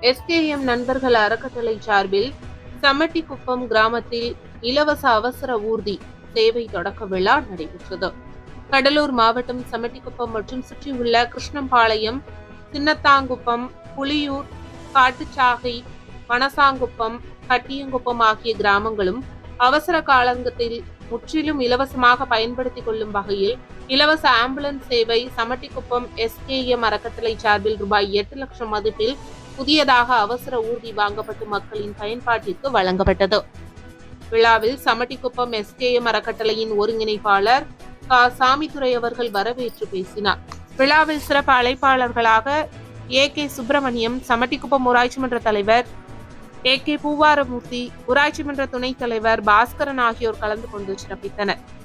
SKM நண்பர்கள் அறக்கட்டளை சார்பில் சமட்டிக்குப்பம் கிராமத்தில் இலவச அவசர ஊர்தி சேவை தொடக்க விழா நடைபெற்றது கடலூர் மாவட்டம் சமட்டிக்குப்பம் மற்றும் சுற்றியுள்ள கிருஷ்ணம்பாளையம் சின்னத்தாங்குப்பம் புலியூர் காட்டுச்சாகை மணசாங்குப்பம் கட்டியங்குப்பம் ஆகிய கிராமங்களும் அவசர காலங்கத்தில் முற்றிலும் இலவசமாக பயன்படுத்திக் கொள்ளும் வகையில் இலவச ஆம்புலன்ஸ் சேவை சமட்டிக்குப்பம் எஸ்கேஎம் அறக்கட்டளை சார்பில் ரூபாய் எட்டு லட்சம் மதிப்பில் புதியதாக அவசர ஊர்தி வாங்கப்பட்டு மக்களின் பயன்பாட்டிற்கு வழங்கப்பட்டது விழாவில் சமட்டிக்குப்பம் எஸ்கேஎம் அறக்கட்டளையின் ஒருங்கிணைப்பாளர் கா சாமித்துறை அவர்கள் வரவேற்று பேசினார் விழாவில் சிறப்பு அழைப்பாளர்களாக ஏ கே சுப்பிரமணியம் சமட்டிக்குப்பம் ஊராட்சி மன்ற தலைவர் ஏ கே பூவாரமூர்த்தி ஊராட்சி மன்ற துணைத் தலைவர் பாஸ்கரன் ஆகியோர் கலந்து கொண்டு சிறப்பித்தனர்